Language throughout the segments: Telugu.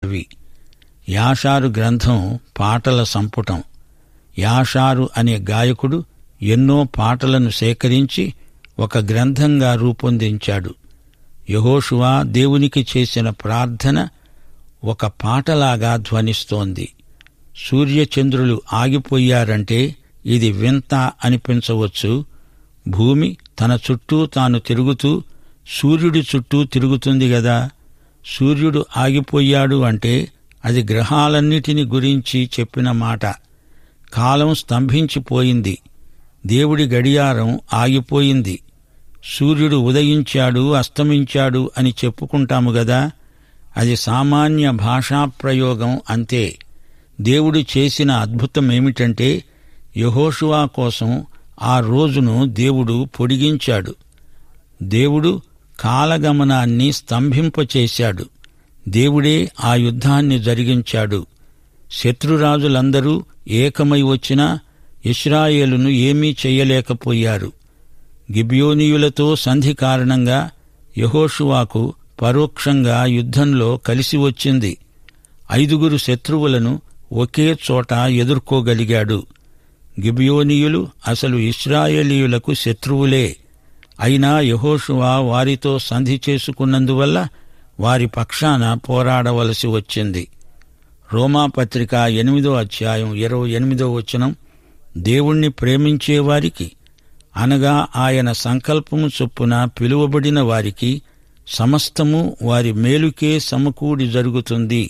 మొదలైనవి యాషారు గ్రంథం పాటల సంపుటం యాషారు అనే గాయకుడు ఎన్నో పాటలను సేకరించి ఒక గ్రంథంగా రూపొందించాడు యహోషువా దేవునికి చేసిన ప్రార్థన ఒక పాటలాగా ధ్వనిస్తోంది సూర్యచంద్రులు ఆగిపోయారంటే ఇది వింత అనిపించవచ్చు భూమి తన చుట్టూ తాను తిరుగుతూ సూర్యుడి చుట్టూ తిరుగుతుంది గదా సూర్యుడు ఆగిపోయాడు అంటే అది గ్రహాలన్నిటిని గురించి చెప్పిన మాట కాలం స్తంభించిపోయింది దేవుడి గడియారం ఆగిపోయింది సూర్యుడు ఉదయించాడు అస్తమించాడు అని చెప్పుకుంటాము గదా అది సామాన్య భాషా ప్రయోగం అంతే దేవుడు చేసిన అద్భుతం ఏమిటంటే యహోషువా కోసం ఆ రోజును దేవుడు పొడిగించాడు దేవుడు కాలగమనాన్ని స్తంభింపచేశాడు దేవుడే ఆ యుద్ధాన్ని జరిగించాడు శత్రురాజులందరూ ఏకమై వచ్చినా ఇస్రాయేలును ఏమీ చెయ్యలేకపోయారు గిబియోనీయులతో సంధి కారణంగా యహోషువాకు పరోక్షంగా యుద్ధంలో కలిసి వచ్చింది ఐదుగురు శత్రువులను ఒకే చోట ఎదుర్కోగలిగాడు గిబియోనీయులు అసలు ఇస్రాయేలీయులకు శత్రువులే అయినా యహోషువా వారితో సంధి చేసుకున్నందువల్ల వారి పక్షాన పోరాడవలసి వచ్చింది రోమాపత్రిక ఎనిమిదో అధ్యాయం ఇరవై ఎనిమిదో వచనం దేవుణ్ణి ప్రేమించేవారికి అనగా ఆయన సంకల్పము చొప్పున పిలువబడిన వారికి సమస్తము వారి మేలుకే సమకూడి జరుగుతుంది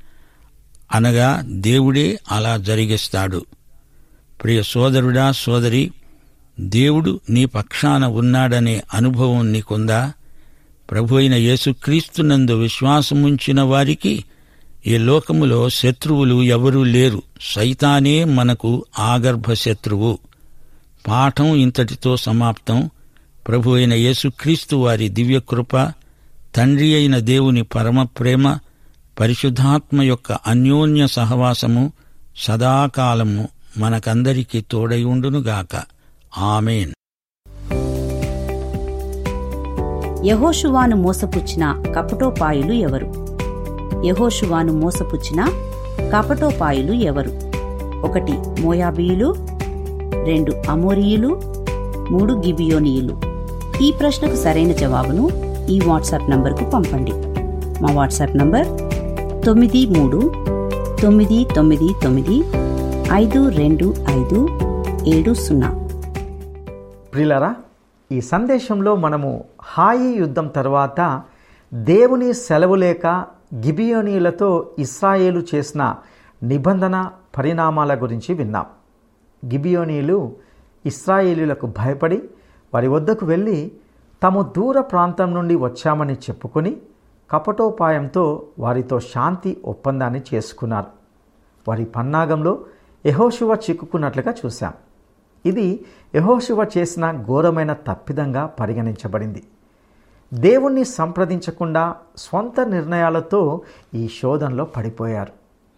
అనగా దేవుడే అలా జరిగిస్తాడు ప్రియ సోదరుడా సోదరి దేవుడు నీ పక్షాన ఉన్నాడనే అనుభవం నీకుందా ప్రభు అయిన యేసుక్రీస్తునందు విశ్వాసముంచిన వారికి ఈ లోకములో శత్రువులు ఎవరూ లేరు సైతానే మనకు ఆగర్భ శత్రువు పాఠం ఇంతటితో సమాప్తం ప్రభు అయిన యేసుక్రీస్తు వారి దివ్యకృప తండ్రి అయిన దేవుని పరమ ప్రేమ పరిశుద్ధాత్మ యొక్క అన్యోన్య సహవాసము సదాకాలము మనకందరికీ తోడై ఉండునుగాక ఆమెన్ యహోషువాను మోసపుచ్చిన కపటోపాయులు ఎవరు యహోషువాను మోసపుచ్చిన కపటోపాయులు ఎవరు ఒకటి మోయాబీయులు రెండు అమోరియులు మూడు గిబియోనీయులు ఈ ప్రశ్నకు సరైన జవాబును ఈ వాట్సాప్ నంబర్కు పంపండి మా వాట్సాప్ నంబర్ తొమ్మిది మూడు తొమ్మిది తొమ్మిది తొమ్మిది ఐదు రెండు ఐదు ఏడు సున్నా ప్రిలరా ఈ సందేశంలో మనము హాయి యుద్ధం తర్వాత దేవుని సెలవు లేక గిబియోనీలతో ఇస్రాయేలు చేసిన నిబంధన పరిణామాల గురించి విన్నాం గిబియోనీలు ఇస్రాయేలీలకు భయపడి వారి వద్దకు వెళ్ళి తాము దూర ప్రాంతం నుండి వచ్చామని చెప్పుకొని కపటోపాయంతో వారితో శాంతి ఒప్పందాన్ని చేసుకున్నారు వారి పన్నాగంలో యహోశివ చిక్కుకున్నట్లుగా చూశాం ఇది యహోశివ చేసిన ఘోరమైన తప్పిదంగా పరిగణించబడింది దేవుణ్ణి సంప్రదించకుండా స్వంత నిర్ణయాలతో ఈ శోధనలో పడిపోయారు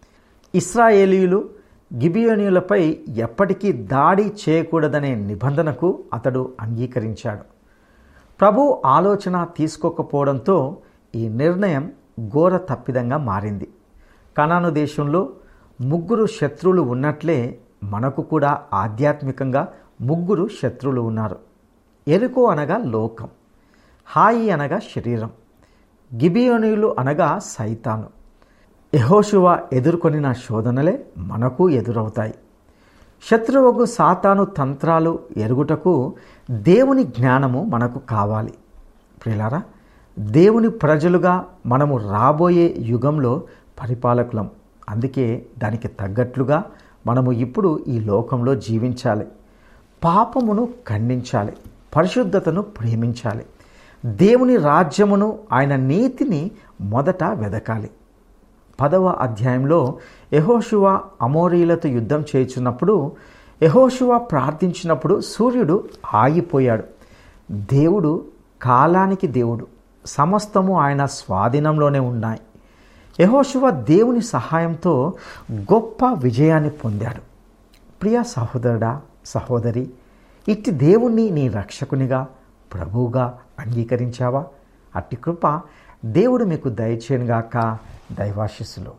ఇస్రాయేలీయులు గిబియోనియులపై ఎప్పటికీ దాడి చేయకూడదనే నిబంధనకు అతడు అంగీకరించాడు ప్రభు ఆలోచన తీసుకోకపోవడంతో ఈ నిర్ణయం ఘోర తప్పిదంగా మారింది కనాను దేశంలో ముగ్గురు శత్రువులు ఉన్నట్లే మనకు కూడా ఆధ్యాత్మికంగా ముగ్గురు శత్రువులు ఉన్నారు ఎరుకో అనగా లోకం హాయి అనగా శరీరం గిబియోనీయులు అనగా సైతాను యహోశువ ఎదుర్కొనిన శోధనలే మనకు ఎదురవుతాయి శత్రువుకు సాతాను తంత్రాలు ఎరుగుటకు దేవుని జ్ఞానము మనకు కావాలి ప్రిలారా దేవుని ప్రజలుగా మనము రాబోయే యుగంలో పరిపాలకులం అందుకే దానికి తగ్గట్లుగా మనము ఇప్పుడు ఈ లోకంలో జీవించాలి పాపమును ఖండించాలి పరిశుద్ధతను ప్రేమించాలి దేవుని రాజ్యమును ఆయన నీతిని మొదట వెదకాలి పదవ అధ్యాయంలో యహోశువ అమోరీలతో యుద్ధం చేయుచున్నప్పుడు యహోశువ ప్రార్థించినప్పుడు సూర్యుడు ఆగిపోయాడు దేవుడు కాలానికి దేవుడు సమస్తము ఆయన స్వాధీనంలోనే ఉన్నాయి యహోశువ దేవుని సహాయంతో గొప్ప విజయాన్ని పొందాడు ప్రియ సహోదరుడా సహోదరి ఇట్టి దేవుణ్ణి నీ రక్షకునిగా ప్రభువుగా అంగీకరించావా అట్టి కృప దేవుడు మీకు దయచేయనుగాక దైవాశిస్సులు